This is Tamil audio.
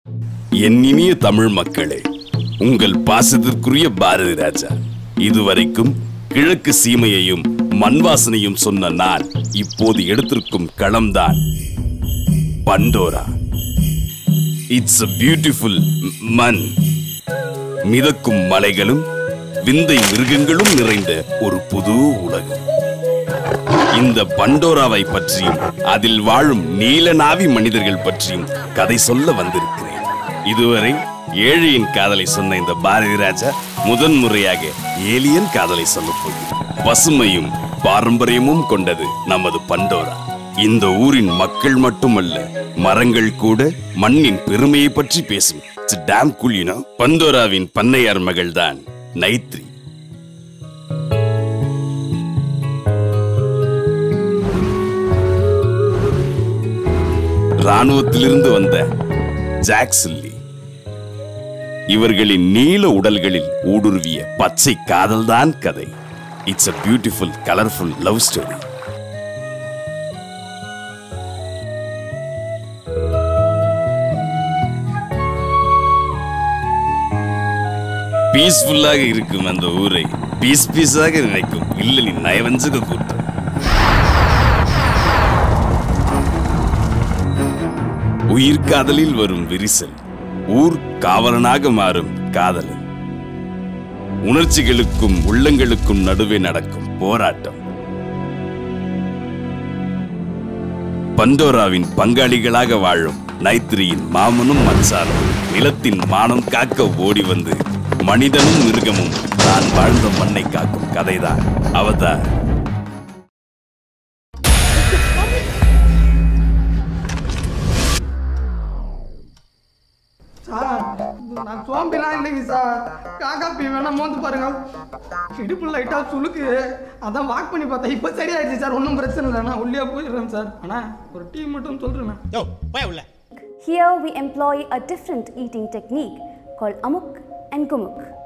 என் இனிய தமிழ் மக்களே உங்கள் பாசத்திற்குரிய பாரதி ராஜா இதுவரைக்கும் கிழக்கு சீமையையும் மண் வாசனையும் சொன்ன நான் இப்போது எடுத்திருக்கும் களம்தான் பண்டோரா இட்ஸ் a பியூட்டிஃபுல் மண் மிதக்கும் மலைகளும் விந்தை மிருகங்களும் நிறைந்த ஒரு புது உலகம் இந்த பண்டோராவை பற்றியும் அதில் வாழும் நீலநாவி மனிதர்கள் பற்றியும் கதை சொல்ல வந்திருக்கிறேன் இதுவரை ஏழையின் காதலை சொன்ன இந்த பாரதி ராஜா முதன் முறையாக ஏலியன் காதலை சொல்ல போகிறார் பசுமையும் பாரம்பரியமும் கொண்டது நமது பண்டோரா இந்த ஊரின் மக்கள் மட்டுமல்ல மரங்கள் கூட மண்ணின் பெருமையை பற்றி பேசும் டேம் குளினோ பண்டோராவின் பண்ணையார் மகள்தான் நைத்ரி ராணுவத்திலிருந்து வந்த ஜாக்சில்லி இவர்களின் நீல உடல்களில் ஊடுருவிய பச்சை காதல்தான் கதை it's a beautiful colourful love story பீஸ்ஃபுல்லாக இருக்கும் அந்த ஊரை பீஸ் பீஸாக நினைக்கும் வில்லனின் நயவஞ்சக கூட்டம் உயிர் காதலில் வரும் விரிசல் ஊர் காவலனாக மாறும் காதலன் உணர்ச்சிகளுக்கும் உள்ளங்களுக்கும் நடுவே நடக்கும் போராட்டம் பண்டோராவின் பங்காளிகளாக வாழும் நைத்திரியின் மாமனும் மச்சானும் நிலத்தின் மானம் காக்க ஓடி வந்து மனிதனும் மிருகமும் தான் வாழ்ந்த மண்ணை காக்கும் கதைதான் அவதார் சார் நான் சோம்பிலாம் இல்லைங்க சார் காக்கா பீ வேணா மோந்து பாருங்க இடுப்பு லைட்டாக சுளுக்கு அதான் வாக் பண்ணி பார்த்தேன் இப்போ சரியாயிடுச்சு சார் ஒன்றும் பிரச்சனை இல்லை நான் உள்ளே போயிடுறேன் சார் ஆனால் ஒரு டீ மட்டும் சொல்கிறேன் யோ போய் உள்ள Here we employ a different eating technique called amuk and gumuk.